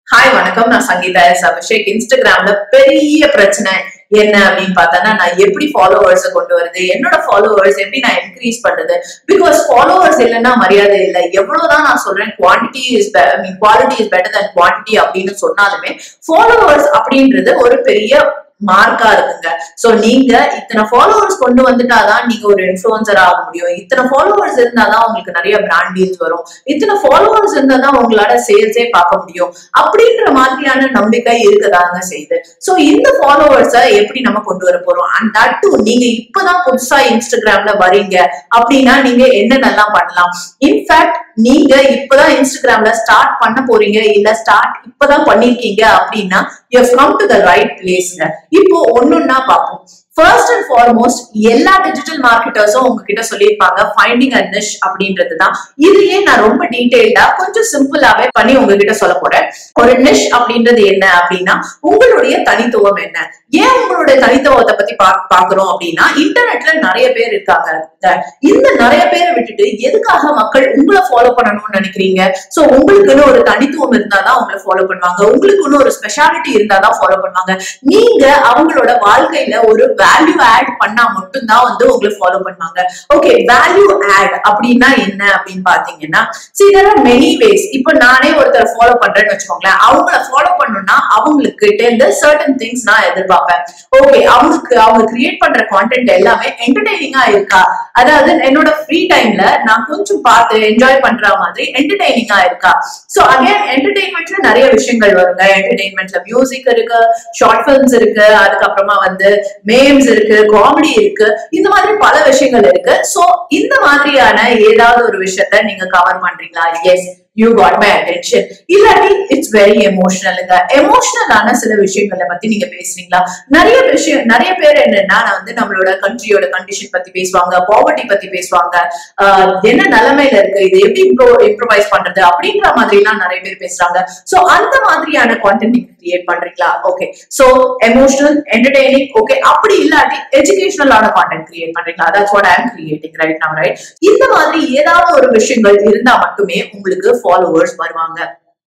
hi வணக்கம் நான் Sangeetha S Abhishek இன்ஸ்டாகிராம்ல பெரிய பிரச்சனை என்ன அப்படின்னு பார்த்தோன்னா நான் எப்படி ஃபாலோவர்ஸை கொண்டு வருது என்னோட ஃபாலோவர்ஸ் எப்படி நான் இன்க்ரீஸ் பண்றது பிகாஸ் ஃபாலோவர்ஸ் இல்லைன்னா மரியாதை இல்லை எவ்வளவுதான் நான் சொல்றேன் quantity is I mean quality is better than quantity அப்படின்னு சொன்னாலுமே ஃபாலோவர்ஸ் அப்படின்றது ஒரு பெரிய மார்க்கா இருக்குங்க சோ நீங்க இத்தனை ஃபாலோவர்ஸ் கொண்டு வந்துட்டாதான் நீங்க ஒரு இன்ஃபுளுசர் ஆக முடியும் இத்தனை ஃபாலோவர்ஸ் இருந்தாதான் உங்களுக்கு நிறைய பிராண்ட் டீல்ஸ் வரும் இத்தனை ஃபாலோவர்ஸ் இருந்தாதான் உங்களால சேல்ஸே பார்க்க முடியும் அப்படின்ற மாதிரியான நம்பிக்கை இருக்கதாங்க செய்யுது சோ இந்த ஃபாலோவர்ஸை எப்படி நம்ம கொண்டு வர போறோம் அண்ட் தட் டூ நீங்க இப்பதான் புதுசா இன்ஸ்டாகிராம்ல வரீங்க அப்படின்னா நீங்க என்னென்னலாம் பண்ணலாம் இன்ஃபேக்ட் நீங்க இப்பதான் இன்ஸ்டாகிராம்ல ஸ்டார்ட் பண்ண போறீங்க இல்ல ஸ்டார்ட் இப்பதான் பண்ணிருக்கீங்க அப்படின்னா you from to the right பிளேஸ்ங்க இப்போ ஒன்னொன்னா பார்ப்போம் ஃபர்ஸ்ட் அண்ட் ஃபார்மோஸ்ட் எல்லா டிஜிட்டல் மார்க்கெட்டர்ஸும் உங்ககிட்ட சொல்லியிருப்பாங்க ஃபைண்டிங் அ நிஷ் அப்படின்றது தான் இதையே நான் ரொம்ப டீடைல்டா கொஞ்சம் சிம்பிளாவே பண்ணி உங்ககிட்ட சொல்ல போறேன் ஒரு நிஷ் அப்படின்றது என்ன அப்படின்னா உங்களுடைய தனித்துவம் என்ன ஏன் உங்களுடைய தனித்துவத்தை பத்தி பா பாக்குறோம் அப்படின்னா இன்டர்நெட்ல நிறைய பேர் இருக்காங்க இந்த நிறைய பேரை விட்டுட்டு எதுக்காக மக்கள் உங்களை ஃபாலோ பண்ணணும்னு நினைக்கிறீங்க சோ உங்களுக்குன்னு ஒரு தனித்துவம் இருந்தாதான் உங்களை ஃபாலோ பண்ணுவாங்க உங்களுக்குன்னு ஒரு ஸ்பெஷாலிட்டி இருந்தாதான் ஃபாலோ பண்ணுவாங்க நீங்க அவங்களோட வாழ்க்கையில ஒரு வேல்யூ ஆட் பண்ணா மட்டும்தான் வந்து உங்களை ஃபாலோ பண்ணுவாங்க ஓகே வேல்யூ ஆட் அப்படின்னா என்ன அப்படின்னு பாத்தீங்கன்னா see there are many ways இப்போ நானே ஒருத்தரை ஃபாலோ பண்றேன்னு வச்சுக்கோங்களேன் அவங்கள ஃபாலோ பண்ணணும்னா அவங்களுக்கு கிட்ட இருந்து சர்டன் திங்ஸ் நான் எதிர்பார்ப்பேன் ஓகே அவங்களுக்கு அவங்க கிரியேட் பண்ற கான்டென்ட் எல்லாமே என்டர்டைனிங்கா இருக்கா அதாவது என்னோட ஃப்ரீ டைம்ல நான் கொஞ்சம் பார்த்து என்ஜாய் பண்ற மாதிரி என்டர்டைனிங்கா இருக்கா சோ அகைன் என்டர்டைன்மெண்ட்ல நிறைய விஷயங்கள் வருங்க என்டர்டைன்மெண்ட்ல மியூசிக் இருக்கு ஷார்ட் பிலிம்ஸ் இருக்கு அதுக்கப்புறமா வந்து மேம்ஸ் இருக்கு காமெடி இருக்கு இந்த மாதிரி பல விஷயங்கள் இருக்கு சோ இந்த மாதிரியான ஏதாவது ஒரு விஷயத்த நீங்க கவர் பண்றீங்களா yes you got my attention இல்லாட்டி இட்ஸ் வெரி எமோஷனலுங்க எமோஷனலான சில விஷயங்களை பத்தி நீங்க பேசுறீங்களா நிறைய விஷயம் நிறைய பேர் என்னன்னா நான் வந்து நம்மளோட கண்ட்ரியோட கண்டிஷன் பத்தி பேசுவாங்க பாவர்ட்டி பத்தி பேசுவாங்க ஆஹ் என்ன நிலைமையில இருக்கு இது எப்படி இம்ப்ரோ இம்ப்ரோவைஸ் பண்றது அப்படின்ற மாதிரி எல்லாம் நிறைய பேர் பேசுறாங்க சோ அந்த மாதிரியான கான்டென்ட் நீங்க கிரியேட் பண்றீங்களா okay so emotional entertaining okay அப்படி இல்லாட்டி எஜுகேஷனலான கான்டென்ட் கிரியேட் பண்றீங்களா அதான் what I am creating right now right இந்த மாதிரி ஏதாவது ஒரு விஷயங்கள் இருந்தா மட்டுமே உங்களுக்கு ஃபாலோவர்ஸ் வருவாங்க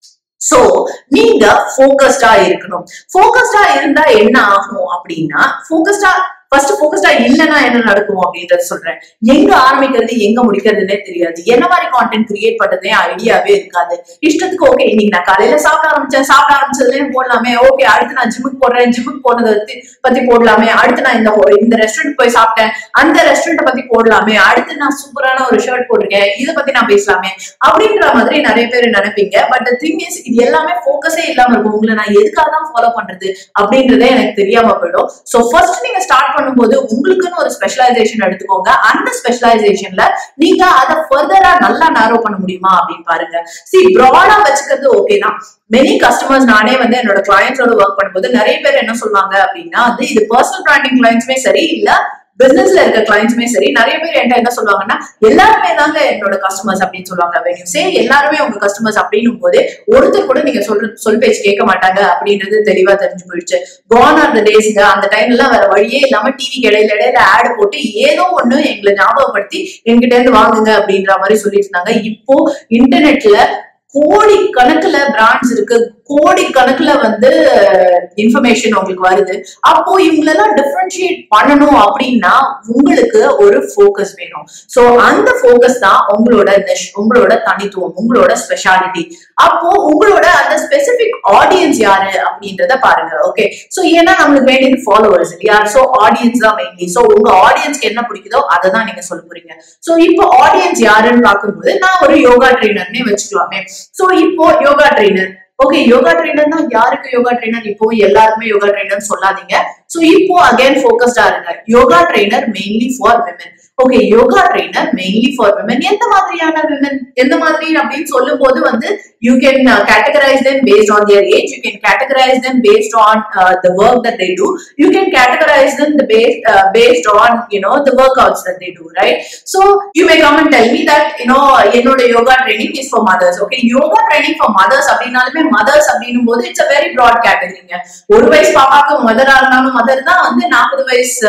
சோ நீங்க போக்கஸ்டா இருக்கணும் போக்கஸ்டா இருந்தா என்ன ஆகும் அப்படின்னா போக்கஸ்டா ஃபர்ஸ்ட் போக்கஸ்டா இல்லைன்னா என்ன நடக்கும் அப்படின்றத சொல்றேன் எங்க ஆரம்பிக்கிறது எங்க முடிக்கிறதுனே தெரியாது என்ன மாதிரி கான்டென்ட் கிரியேட் பண்றதே ஐடியாவே இருக்காது இஷ்டத்துக்கு ஓகே இன்னைக்கு நான் காலையில சாப்பிட ஆரம்பிச்சேன் சாப்பிட ஆரம்பிச்சதுலயே போடலாமே ஓகே அடுத்து நான் ஜிம்முக்கு போடுறேன் ஜிம்முக்கு போனதை பத்தி- பத்தி போடலாமே அடுத்து நான் இந்த இந்த ரெஸ்டாரண்ட் போய் சாப்பிட்டேன் அந்த ரெஸ்டாரண்ட் பத்தி போடலாமே அடுத்து நான் சூப்பரான ஒரு ஷர்ட் போட்டிருக்கேன் இதை பத்தி நான் பேசலாமே அப்படின்ற மாதிரி நிறைய பேர் நினைப்பீங்க பட் திங் இஸ் இது எல்லாமே ஃபோக்கஸே இல்லாம இருக்கும் உங்களை நான் எதுக்காக தான் ஃபாலோ பண்றது அப்படின்றதே எனக்கு தெரியாம போயிடும் சோ ஃபர்ஸ்ட் நீங்க ஸ்டார்ட் பண்ணும்போது உங்களுக்குன்னு ஒரு ஸ்பெஷலைசேஷன் எடுத்துக்கோங்க அந்த ஸ்பெஷலைசேஷன்ல நீங்க அதை ஃபர்தரா நல்லா நேரோ பண்ண முடியுமா அப்படின்னு பாருங்க சி ப்ராடா வச்சுக்கிறது ஓகே தான் மெனி கஸ்டமர்ஸ் நானே வந்து என்னோட கிளையன்ஸோட ஒர்க் பண்ணும்போது நிறைய பேர் என்ன சொல்லுவாங்க அப்படின்னா வந்து இது பர்சனல் பிராண்டிங் கிளைண்ட்ஸுமே சரி இல்ல பிசினஸ்ல இருக்க கிளைண்ட்ஸுமே சரி நிறைய பேர் என்கிட்ட என்ன சொல்லுவாங்கன்னா எல்லாருமே தாங்க என்னோட கஸ்டமர்ஸ் அப்படின்னு சொல்லுவாங்க when you say எல்லாருமே உங்க கஸ்டமர்ஸ் அப்படின்னும் போது ஒருத்தர் கூட நீங்க சொல்ற சொல் பேச்சு கேட்க மாட்டாங்க அப்படின்றது தெளிவா தெரிஞ்சு போயிடுச்சு கான் ஆர் த டேஸ்ங்க அந்த டைம்ல எல்லாம் வேற வழியே இல்லாம டிவிக்கு இடையில இடையில ஆட் போட்டு ஏதோ ஒண்ணு எங்களை ஞாபகப்படுத்தி என்கிட்ட இருந்து வாங்குங்க அப்படின்ற மாதிரி சொல்லிட்டு இருந்தாங்க இப்போ இன்டர்நெட்ல கோடி கணக்குல பிராண்ட்ஸ் இருக்கு கோடி கணக்குல வந்து இன்ஃபர்மேஷன் உங்களுக்கு வருது அப்போ இவங்களெல்லாம் டிஃபரன்ஷியேட் பண்ணணும் அப்படின்னா உங்களுக்கு ஒரு ஃபோக்கஸ் வேணும் சோ அந்த ஃபோக்கஸ் தான் உங்களோட நிஷ் உங்களோட தனித்துவம் உங்களோட ஸ்பெஷாலிட்டி அப்போ உங்களோட அந்த ஸ்பெசிபிக் ஆடியன்ஸ் யாரு அப்படின்றத பாருங்க ஓகே சோ ஏன்னா நம்மளுக்கு வேண்டியது ஃபாலோவர்ஸ் இல்லையா சோ ஆடியன்ஸ் தான் மெயின்லி சோ உங்க ஆடியன்ஸ்க்கு என்ன பிடிக்குதோ அதை தான் நீங்க சொல்ல போறீங்க சோ இப்போ ஆடியன்ஸ் யாருன்னு பார்க்கும்போது நான் ஒரு யோகா ட்ரெயினர்னே வச்சுக்கலாமே சோ இப்போ யோகா ட்ரெயினர் ஓகே யோகா ட்ரெயினர்னா யாருக்கு யோகா ட்ரெயினர் இப்போ எல்லாருக்குமே யோகா ட்ரெயினர் சொல்லாதீங்க சோ இப்போ அகைன் ஃபோக்கஸ்டா இருங்க yoga trainer mainly for women okay yoga trainer mainly for women எந்த மாதிரியான விமன் எந்த மாதிரி அப்படின்னு சொல்லும் போது வந்து you can categorize them based on their age you can categorize them based on uh, the work that they do you can categorize them the based uh, based on you know the workouts that they do right so you may come and tell me that you know என்னோட yoga training is for mothers okay yoga training for mothers அப்படின்னாலுமே mothers அப்படின்னும் போது it's a very broad கேட்டகரிங்க ஒரு வயசு பாப்பாக்கு மதரா இருந்தாலும் mother தான் வந்து நாற்பது வயசு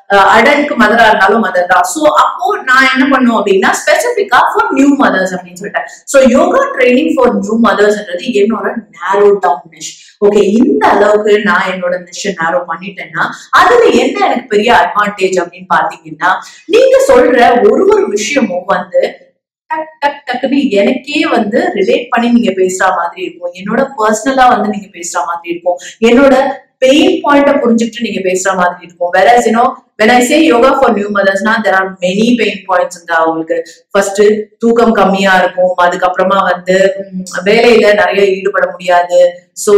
அடலுக்கு மதரா இருந்தாலும் மதர் தான் சோ அப்போ நான் என்ன பண்ணுவோம் அப்படின்னா ஸ்பெசிபிக்கா ஃபார் நியூ மதர்ஸ் அப்படின்னு சொல்லிட்டேன் so yoga training for new மதர்ஸ்ன்றது என்னோட நேரோ டவுன் நிஷ் ஓகே இந்த அளவுக்கு நான் என்னோட நிஷை நேரோ பண்ணிட்டேன்னா அதுல என்ன எனக்கு பெரிய அட்வான்டேஜ் அப்படின்னு பாத்தீங்கன்னா நீங்க சொல்ற ஒரு ஒரு விஷயமும் வந்து டக் டக் டக்குன்னு எனக்கே வந்து ரிலேட் பண்ணி நீங்க பேசுற மாதிரி இருக்கும் என்னோட பர்சனலா வந்து நீங்க பேசுற மாதிரி இருக்கும் என்னோட பெயின் பாயிண்ட புரிஞ்சுட்டு நீங்க பேசுற மாதிரி இருக்கும் வேற you know when I say yoga for new mothers னா there are many pain points இந்த அவங்களுக்கு ஃபர்ஸ்ட் தூக்கம் கம்மியா இருக்கும் அதுக்கப்புறமா வந்து உம், வேலையில நிறைய ஈடுபட முடியாது சோ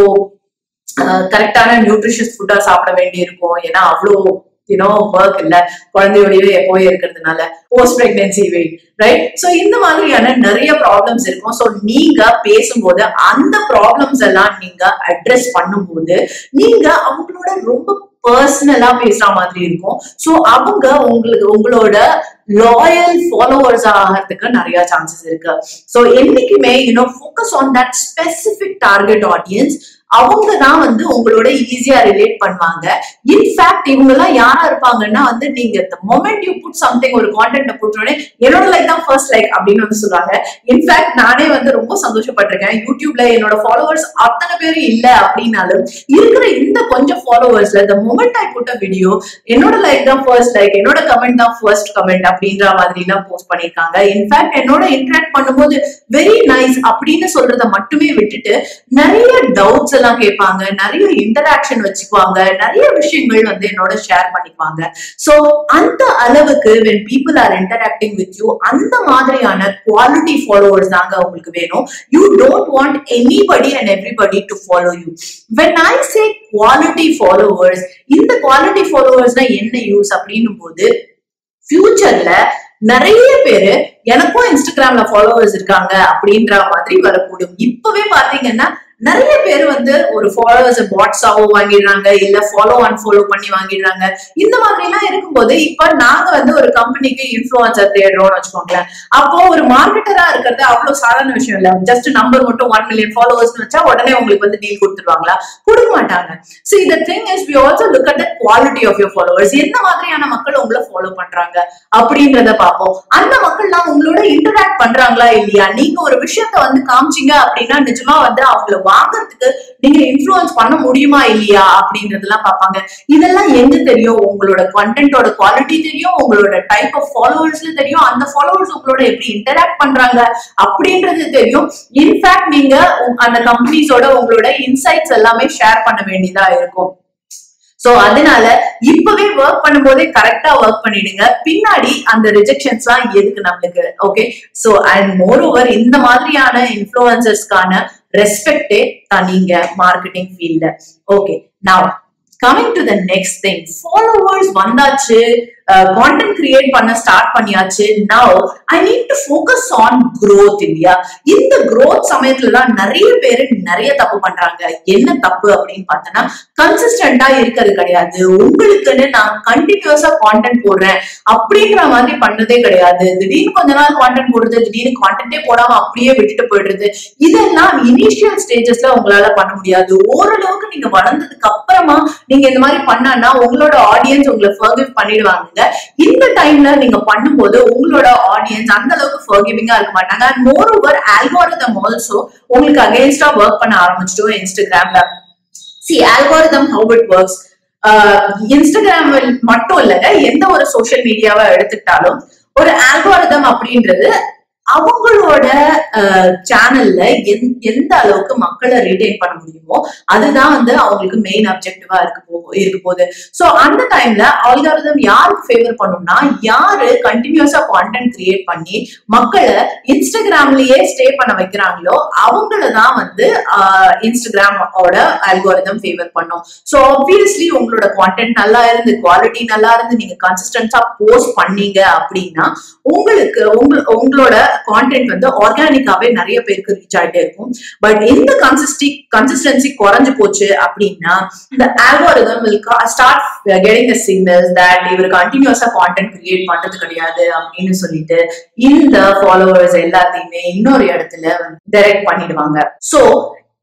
கரெக்டான நியூட்ரிஷியஸ் ஃபுட்டா சாப்பிட வேண்டியிருக்கும் ஏன்னா அவ்வளோ யூனோ ஒர்க் இல்ல குழந்தையோடவே எப்போவே இருக்கிறதுனால post pregnancy weight right so இந்த மாதிரியான நிறைய ப்ராப்ளம்ஸ் இருக்கும் சோ நீங்க பேசும்போது அந்த ப்ராப்ளம்ஸ் எல்லாம் நீங்க அட்ரஸ் பண்ணும்போது நீங்க அவங்களோட ரொம்ப பர்சனலா பேசுற மாதிரி இருக்கும் சோ அவங்க உங்களுக்கு உங்களோட லாயல் ஃபாலோவர்ஸ் ஆகிறதுக்கு நிறைய சான்சஸ் இருக்கு சோ என்னைக்குமே you know focus on that specific target audience அவங்க தான் வந்து உங்களோட ஈஸியா ரிலேட் பண்ணுவாங்க இன்ஃபேக்ட் இவங்க எல்லாம் யாரா இருப்பாங்கன்னா வந்து நீங்க மொமெண்ட் யூ புட் சம்திங் ஒரு கான்டென்ட் போட்டோடனே என்னோட லைக் தான் ஃபர்ஸ்ட் லைக் அப்படின்னு வந்து சொல்றாங்க இன்ஃபேக்ட் நானே வந்து ரொம்ப சந்தோஷப்பட்டிருக்கேன் யூடியூப்ல என்னோட ஃபாலோவர்ஸ் அத்தனை பேரும் இல்ல அப்படின்னாலும் இருக்கிற இந்த கொஞ்சம் ஃபாலோவர்ஸ்ல the moment I put video என்னோட லைக் தான் ஃபர்ஸ்ட் லைக் என்னோட கமெண்ட் தான் ஃபர்ஸ்ட் கமெண்ட் அப்படின்ற மாதிரி எல்லாம் போஸ்ட் பண்ணிருக்காங்க இன்ஃபேக்ட் என்னோட இன்டராக்ட் பண்ணும்போது வெரி நைஸ் அப்படின்னு சொல்றத மட்டுமே விட்டுட்டு நிறைய டவுட்ஸ் எல்லாம் கேட்பாங்க நிறைய இன்டராக்ஷன் வச்சுக்குவாங்க நிறைய விஷயங்கள் வந்து என்னோட ஷேர் பண்ணிக்குவாங்க சோ அந்த அளவுக்கு when people are interacting with you அந்த மாதிரியான குவாலிட்டி ஃபாலோவர்ஸ் தாங்க உங்களுக்கு வேணும் you don't want anybody and everybody to follow you when I say quality followers இந்த குவாலிட்டி ஃபாலோவர்ஸ்னா என்ன யூஸ் அப்படின்னும் போது ஃபியூச்சர்ல நிறைய பேரு எனக்கும் இன்ஸ்டாகிராம்ல ஃபாலோவர்ஸ் இருக்காங்க அப்படின்ற மாதிரி வரக்கூடும் இப்பவே பாத்தீங்கன்னா நிறைய பேர் வந்து ஒரு ஃபாலோவர்ஸ் வாட்ஸ்ஆவோ வாங்கிடுறாங்க இல்ல ஃபாலோ அன்ஃபாலோ பண்ணி வாங்கிடுறாங்க இந்த மாதிரி எல்லாம் இருக்கும்போது இப்ப நாங்க வந்து ஒரு கம்பெனிக்கு இன்ஃபுளுசர் தேடுறோம்னு வச்சுக்கோங்களேன் அப்போ ஒரு மார்க்கெட்டரா இருக்கிறது அவ்வளவு சாதாரண விஷயம் இல்ல ஜஸ்ட் நம்பர் மட்டும் ஒன் மில்லியன் ஃபாலோவர்ஸ் வச்சா உடனே உங்களுக்கு வந்து டீல் கொடுத்துருவாங்களா கொடுக்க மாட்டாங்க ஸோ இந்த thing is we also look at the quality of your followers எந்த மாதிரியான மக்கள் உங்களை ஃபாலோ பண்றாங்க அப்படின்றத பார்ப்போம் அந்த மக்கள்லாம் உங்களோட இன்டராக்ட் பண்றாங்களா இல்லையா நீங்க ஒரு விஷயத்த வந்து காமிச்சீங்க அப்படின்னா நிஜமா வந்து அவங்கள வாங்குறதுக்கு நீங்க இன்ஃப்ளூயன்ஸ் பண்ண முடியுமா இல்லையா அப்படின்றதெல்லாம் பார்ப்பாங்க இதெல்லாம் எங்க தெரியும் உங்களோட கண்டென்ட்டோட குவாலிட்டி தெரியும் உங்களோட டைப் ஆஃப் ஃபாலோவர்ஸ்ல தெரியும் அந்த ஃபாலோவர்ஸ் உங்களோட எப்படி இன்டராக்ட் பண்றாங்க அப்படின்றது தெரியும் இன்ஃபேக்ட் நீங்க உங்க- அந்த கம்பெனிஸோட உங்களோட இன்சைட்ஸ் எல்லாமே ஷேர் பண்ண வேண்டியதா இருக்கும் சோ அதனால இப்பவே ஒர்க் பண்ணும்போதே கரெக்டா ஒர்க் பண்ணிடுங்க பின்னாடி அந்த ரிஜெக்ஷன்ஸ் எல்லாம் எதுக்கு நம்மளுக்கு okay so and more over இந்த மாதிரியான இன்ஃபுளுசர்ஸ்க்கான ரெஸ்பெக்டே தான் நீங்க மார்க்கெட்டிங் ஃபீல்ட்ல okay now coming to the next thing followers வந்தாச்சு கான்டென்ட் கிரியேட் பண்ண ஸ்டார்ட் பண்ணியாச்சு now I need to focus on growth இல்லையா இந்த growth சமயத்துல தான் நிறைய பேர் நிறைய தப்பு பண்றாங்க என்ன தப்பு அப்படின்னு பார்த்தோன்னா கன்சிஸ்டன்டா இருக்கிறது கிடையாது உங்களுக்குன்னு நான் கண்டினியூஸா கான்டென்ட் போடுறேன் அப்படின்ற மாதிரி பண்ணதே கிடையாது திடீர்னு கொஞ்ச நாள் கான்டென்ட் போடுறது திடீர்னு கான்டென்ட்டே போடாம அப்படியே விட்டுட்டு போயிடுறது இதெல்லாம் இனிஷியல் ஸ்டேஜஸ்ல உங்களால பண்ண முடியாது ஓரளவுக்கு நீங்க வளர்ந்ததுக்கு அப்புறமா நீங்க இந்த மாதிரி பண்ணான்னா உங்களோட ஆடியன்ஸ் உங்களை ஃபர்கிவ் பண்ணிடுவாங்க இந்த டைம்ல நீங்க பண்ணும்போது உங்களோட ஆடியன்ஸ் அந்த அளவுக்கு ஃபர்கிவிங்கா இருக்க மாட்டாங்க and more over algorithm also உங்களுக்கு அகேன்ஸ்டா ஒர்க் பண்ண ஆரம்பிச்சிட்டோம் இன்ஸ்டாகிராம்ல see algorithm how it works Instagram மட்டும் இல்லைங்க எந்த ஒரு சோஷியல் மீடியாவை எடுத்துக்கிட்டாலும் ஒரு ஆல்கோரிதம் அப்படின்றது அவங்களோட சேனல்ல எந்த அளவுக்கு மக்களை ரீடைன் பண்ண முடியுமோ அதுதான் வந்து அவங்களுக்கு மெயின் அப்ஜெக்டிவா இருக்கு போ இருக்க போகுது சோ அந்த டைம்ல ஆல்காரிதம் யாருக்கு ஃபேவர் பண்ணும்னா யாரு கண்டினியூஸா கான்டென்ட் கிரியேட் பண்ணி மக்களை இன்ஸ்டாகிராம்லயே ஸ்டே பண்ண வைக்கிறாங்களோ அவங்கள தான் வந்து இன்ஸ்டாகிராமோட அல்காரிதம் ஃபேவர் பண்ணும் சோ ஆப்வியஸ்லி உங்களோட கான்டென்ட் நல்லா இருந்து குவாலிட்டி நல்லா இருந்து நீங்க கன்சிஸ்டன்ஸா போஸ்ட் பண்ணீங்க அப்படின்னா உங்களுக்கு உங்க உங்களோட கான்டென்ட் வந்து ஆர்கானிக்காவே நிறைய பேருக்கு ரீச் ஆயிட்டே இருக்கும் பட் இந்த கன்சிஸ்டி கன்சிஸ்டன்சி குறைஞ்சு போச்சு அப்படின்னா இந்த algorithm will start getting the signals that இவர் கண்டினியூஸா கான்டென்ட் கிரியேட் பண்றது கிடையாது அப்படின்னு சொல்லிட்டு இந்த ஃபாலோவர்ஸ் எல்லாத்தையுமே இன்னொரு இடத்துல டைரக்ட் பண்ணிடுவாங்க சோ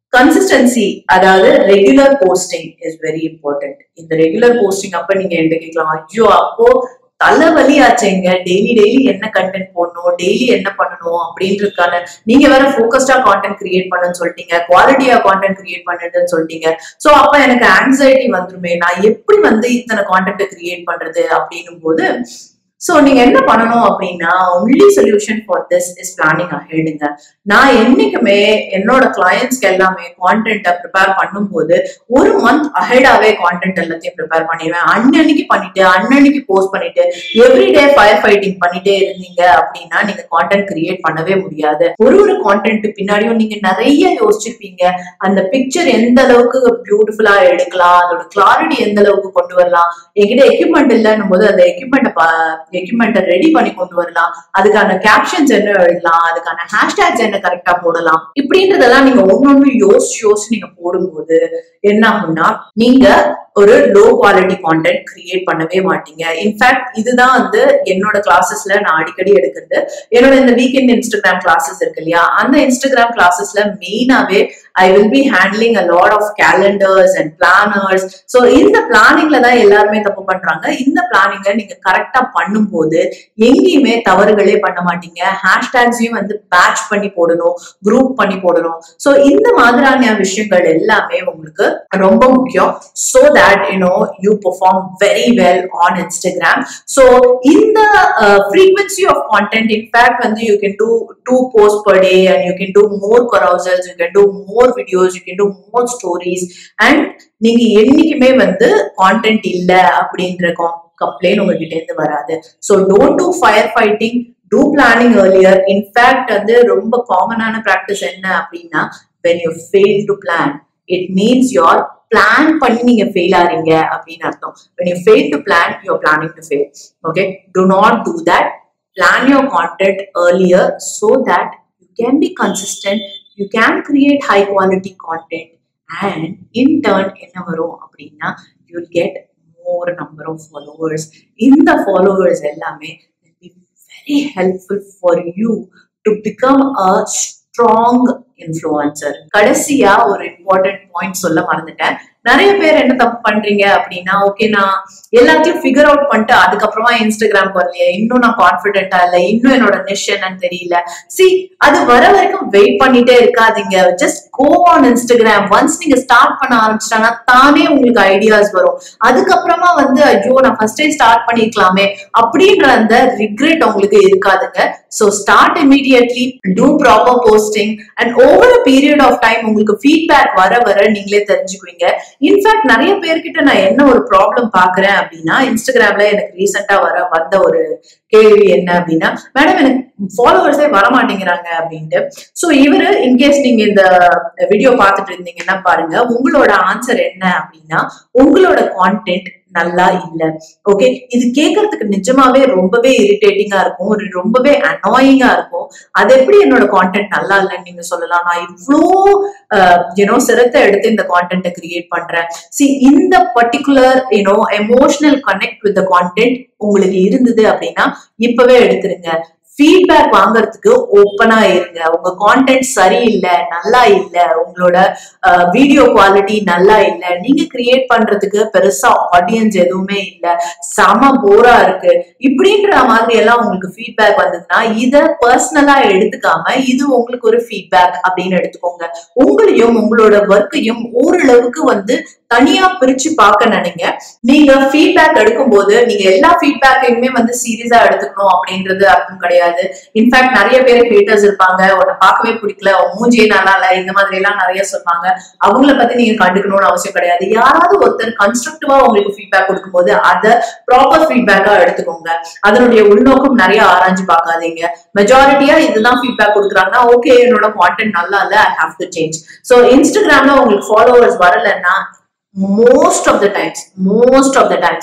கன்சிஸ்டன்சி அதாவது regular posting is very important இந்த ரெகுலர் போஸ்டிங் அப்ப நீங்க என்கிட்ட கேட்கலாம் ஐயோ அப்போ தலைவலி ஆச்சுங்க டெய்லி டெய்லி என்ன கண்டென்ட் போடணும் டெய்லி என்ன பண்ணணும் அப்படின்றதுக்கான நீங்க வேற ஃபோக்கஸ்டா கான்டென்ட் கிரியேட் பண்ணுன்னு சொல்லிட்டீங்க குவாலிட்டியா கான்டென்ட் கிரியேட் பண்ணுன்னு சொல்லிட்டீங்க சோ அப்ப எனக்கு ஆங்ஸைட்டி வந்துருமே நான் எப்படி வந்து இத்தனை கான்டென்ட் கிரியேட் பண்றது அப்படின்னும் போது சோ நீங்க என்ன பண்ணணும் அப்படின்னா only solution for this is planning அஹெடுங்க நான் என்னைக்குமே என்னோட கிளையன்ஸ்க்கு எல்லாமே கான்டென்ட்டை ப்ரிப்பேர் பண்ணும்போது ஒரு மந்த் அஹெடாவே கான்டென்ட் எல்லாத்தையும் ப்ரிப்பேர் பண்ணிடுவேன் அன்னன்னைக்கு பண்ணிட்டு அன்னன்னைக்கு போஸ்ட் பண்ணிட்டு எவ்ரிடே ஃபயர் ஃபைட்டிங் பண்ணிட்டே இருந்தீங்க அப்படின்னா நீங்க கான்டென்ட் கிரியேட் பண்ணவே முடியாது ஒரு ஒரு கான்டென்ட் பின்னாடியும் நீங்க நிறைய யோசிச்சிருப்பீங்க அந்த பிக்சர் எந்த அளவுக்கு பியூட்டிஃபுல்லா எடுக்கலாம் அதோட கிளாரிட்டி எந்த அளவுக்கு கொண்டு வரலாம் என்கிட்ட எக்யூப்மெண்ட் இல்லைன்னும் போது அந்த எக்யூப்மெண்ட்டை எக்யூப்மெண்ட்டை ரெடி பண்ணி கொண்டு வரலாம் அதுக்கான கேப்ஷன்ஸ் என்ன எழுதலாம் அதுக்கான ஹேஷ்டேக்ஸ் என்ன கரெக்டா போடலாம் இப்படின்றதெல்லாம் நீங்க ஒன்னொன்னு யோசிச்சு யோசிச்சு நீங்க போடும்போது என்ன ஆகும்னா நீங்க ஒரு லோ குவாலிட்டி கான்டென்ட் கிரியேட் பண்ணவே மாட்டீங்க இன்ஃபேக்ட் இதுதான் வந்து என்னோட கிளாஸஸ்ல நான் அடிக்கடி எடுக்கிறது என்னோட இந்த வீக்கெண்ட் இன்ஸ்டாகிராம் கிளாஸஸ் இருக்கு இல்லையா அந்த இன்ஸ்டாகிராம் கிளாஸஸ்ல மெயினாவே I will be handling a lot of calendars and planners so இந்த பிளானிங்ல தான் எல்லாருமே தப்பு பண்றாங்க இந்த பிளானிங்கை நீங்க கரெக்டா பண்ணும்போது எங்கேயுமே தவறுகளே பண்ண மாட்டீங்க ஹேஷ்டேக்ஸையும் வந்து பேட்ச் பண்ணி போடணும் குரூப் பண்ணி போடணும் ஸோ இந்த மாதிரியான விஷயங்கள் எல்லாமே உங்களுக்கு ரொம்ப முக்கியம் so that you know you perform very well on Instagram so இந்த ஃப்ரீக்வன்சி ஆஃப் கான்டென்ட் இன்ஃபேக்ட் வந்து you can do two post per day and you can do more carousels you can do more videos you can do more stories and நீங்க என்னைக்குமே வந்து content இல்ல அப்படின்ற complaint உங்ககிட்ட இருந்து வராது so don't do fire fighting do planning earlier in fact வந்து ரொம்ப காமனான ப்ராக்டிஸ் என்ன அப்படின்னா when you fail to plan it means your plan பண்ணி நீங்க ஃபெயில் ஆறீங்க அப்படின்னு அர்த்தம் when you fail to plan your planning to fail okay to not do that plan your content earlier so that you can be consistent you can create high quality content and in turn என்ன வரும் அப்படின்னா you'll get more number of followers இந்த followers எல்லாமே will be very helpful for you to become a strong influencer கடைசியா ஒரு important point சொல்ல மறந்துட்டேன் நிறைய பேர் என்ன தப்பு பண்றீங்க அப்படின்னா ஓகே நான் எல்லாத்தையும் ஃபிகர் அவுட் பண்ணிட்டு அதுக்கப்புறமா இன்ஸ்டாகிராம் வரலையே இன்னும் நான் கான்பிடென்டா இல்ல இன்னும் என்னோட நிஷ் என்னன்னு தெரியல சி அது வர வரைக்கும் வெயிட் பண்ணிட்டே இருக்காதீங்க just go on Instagram once நீங்க ஸ்டார்ட் பண்ண ஆரம்பிச்சிட்டாங்கன்னா தானே உங்களுக்கு ஐடியாஸ் வரும் அதுக்கப்புறமா வந்து ஐயோ நான் ஃபர்ஸ்டே ஸ்டார்ட் பண்ணிருக்கலாமே அப்படின்ற அந்த ரிக்ரெட் உங்களுக்கு இருக்காதுங்க so start immediately do proper posting and over a period of time உங்களுக்கு ஃபீட்பேக் வர வர நீங்களே தெரிஞ்சுக்குவீங்க இன்ஃபேக்ட் நிறைய பேர்கிட்ட நான் என்ன ஒரு ப்ராப்ளம் பாக்குறேன் அப்படின்னா இன்ஸ்டாகிராம்ல எனக்கு ரீசெண்டா வர வந்த ஒரு கேள்வி என்ன அப்படின்னா மேடம் எனக்கு ஃபாலோவர்ஸே வர மாட்டேங்கிறாங்க அப்படின்ட்டு ஸோ இவரு இன்கேஸ் நீங்க இந்த வீடியோ பார்த்துட்டு இருந்தீங்கன்னா பாருங்க உங்களோட ஆன்சர் என்ன அப்படின்னா உங்களோட கான்டென்ட் நல்லா இல்ல ஓகே இது கேட்கறதுக்கு நிஜமாவே ரொம்பவே இரிட்டேட்டிங்கா இருக்கும் ஒரு ரொம்பவே அனாயிங்கா இருக்கும் அது எப்படி என்னோட கான்டென்ட் நல்லா இல்லைன்னு நீங்க சொல்லலாம் நான் இவ்வளோ யூனோ சிரத்தை எடுத்து இந்த கான்டென்ட்டை கிரியேட் பண்றேன் சி இந்த particular you know emotional connect with the content உங்களுக்கு இருந்தது அப்படின்னா இப்பவே எடுத்துருங்க ஃபீட்பேக் வாங்குறதுக்கு ஓப்பனா இருங்க உங்க கான்டென்ட் சரியில்லை நல்லா இல்ல உங்களோட வீடியோ குவாலிட்டி நல்லா இல்ல நீங்க கிரியேட் பண்றதுக்கு பெருசா ஆடியன்ஸ் எதுவுமே இல்ல செம போரா இருக்கு இப்படின்ற மாதிரி எல்லாம் உங்களுக்கு ஃபீட்பேக் வந்ததுன்னா இத பர்சனலா எடுத்துக்காம இது உங்களுக்கு ஒரு ஃபீட்பேக் அப்படின்னு எடுத்துக்கோங்க உங்களையும் உங்களோட ஒர்க்கையும் ஓரளவுக்கு வந்து தனியா பிரிச்சு பார்க்க நினைங்க நீங்க ஃபீட்பேக் எடுக்கும்போது நீங்க எல்லா ஃபீட்பேக்கையுமே வந்து சீரியஸா எடுத்துக்கணும் அப்படின்றது அர்த்தம் கிடையாது இன்ஃபேக்ட் நிறைய பேர் ஹேட்டர்ஸ் இருப்பாங்க உன்னை பார்க்கவே பிடிக்கல உன் மூஞ்சியே நல்லா இல்ல இந்த மாதிரி எல்லாம் நிறைய சொல்லுவாங்க அவங்கள பத்தி நீங்க கண்டுக்கணும்னு அவசியம் கிடையாது யாராவது ஒருத்தர் கன்ஸ்ட்ரக்டிவா உங்களுக்கு ஃபீட்பேக் கொடுக்கும்போது அதை ப்ராப்பர் ஃபீட்பேக்கா எடுத்துக்கோங்க அதனுடைய உள்நோக்கம் நிறைய ஆராய்ஞ்சு பார்க்காதீங்க மெஜாரிட்டியா இதுதான் ஃபீட்பேக் கொடுக்குறாங்கன்னா ஓகே என்னோட கான்டென்ட் நல்லா இல்ல I have to change so இன்ஸ்டாகிராம்ல உங்களுக்கு ஃபாலோவர்ஸ் வரலன்னா most of the times most of the times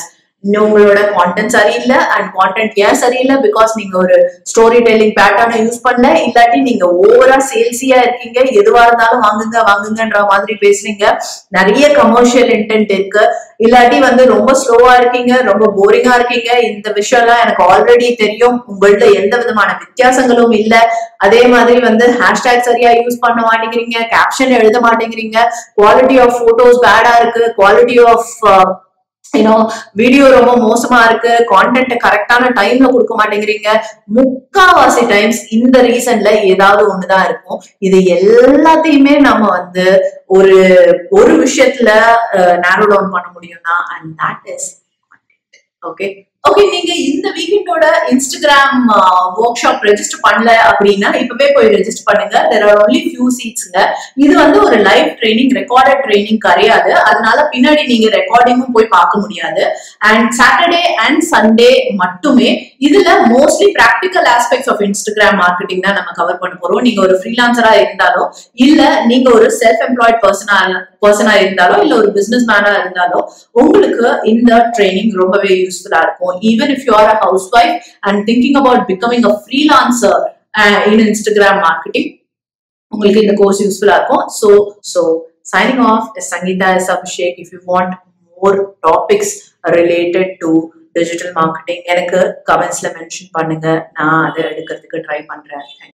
உங்களோட கான்டென்ட் சரியில்லை அண்ட் கான்டென்ட் ஏன் சரியில்லை பிகாஸ் நீங்க ஒரு ஸ்டோரி டெல்லிங் பேட்டர்னை யூஸ் பண்ணல இல்லாட்டி நீங்க ஓவரா சேல்ஸியா இருக்கீங்க எதுவா இருந்தாலும் வாங்குங்க வாங்குங்கன்ற மாதிரி பேசுறீங்க நிறைய கமர்ஷியல் இன்டென்ட் இருக்கு இல்லாட்டி வந்து ரொம்ப ஸ்லோவா இருக்கீங்க ரொம்ப போரிங்கா இருக்கீங்க இந்த விஷயம்லாம் எனக்கு ஆல்ரெடி தெரியும் உங்கள்ட்ட எந்த விதமான வித்தியாசங்களும் இல்ல அதே மாதிரி வந்து ஹேஷ்டேக் சரியா யூஸ் பண்ண மாட்டேங்கிறீங்க கேப்ஷன் எழுத மாட்டேங்கிறீங்க குவாலிட்டி ஆஃப் போட்டோஸ் பேடா இருக்கு குவாலிட்டி ஆஃப் யூனோ வீடியோ ரொம்ப மோசமா இருக்கு கான்டென்ட் கரெக்டான டைம்ல கொடுக்க மாட்டேங்கிறீங்க முக்காவாசி டைம்ஸ் இந்த ரீசன்ல ஏதாவது ஒண்ணுதான் இருக்கும் இது எல்லாத்தையுமே நம்ம வந்து ஒரு ஒரு விஷயத்துல நேரோ டவுன் பண்ண முடியும்னா and that is okay okay நீங்க இந்த வீக்கெண்டோட இன்ஸ்டாகிராம் ஒர்க் ஷாப் ரெஜிஸ்டர் பண்ணல அப்படின்னா இப்பவே போய் ரெஜிஸ்டர் பண்ணுங்க தெர் ஆர் ஒன்லி ஃபியூ சீட்ஸ்ங்க இது வந்து ஒரு லைவ் ட்ரைனிங் ரெக்கார்டட் ட்ரைனிங் கிடையாது அதனால பின்னாடி நீங்க ரெக்கார்டிங்கும் போய் பார்க்க முடியாது அண்ட் சாட்டர்டே அண்ட் சண்டே மட்டுமே இதுல mostly practical aspects of Instagram marketing தான் நம்ம கவர் பண்ண போறோம் நீங்க ஒரு ஃப்ரீலான்சரா இருந்தாலும் இல்ல நீங்க ஒரு செல்ஃப் எம்ப்ளாய்ட் பர்சனா பர்சனா இருந்தாலோ இல்ல ஒரு பிசினஸ் மேனா இருந்தாலோ உங்களுக்கு இந்த ட்ரைனிங் ரொம்பவே யூஸ்ஃபுல்லா இருக்கும் even if you are a housewife and thinking about becoming a freelancer in Instagram marketing உங்களுக்கு இந்த கோர்ஸ் யூஸ்ஃபுல்லா இருக்கும் so so signing off Sangeetha S Abhishek if you want more topics related to digital marketing எனக்கு கமெண்ட்ஸ்ல mention பண்ணுங்க நான் அதை எடுக்கிறதுக்கு ட்ரை பண்றேன்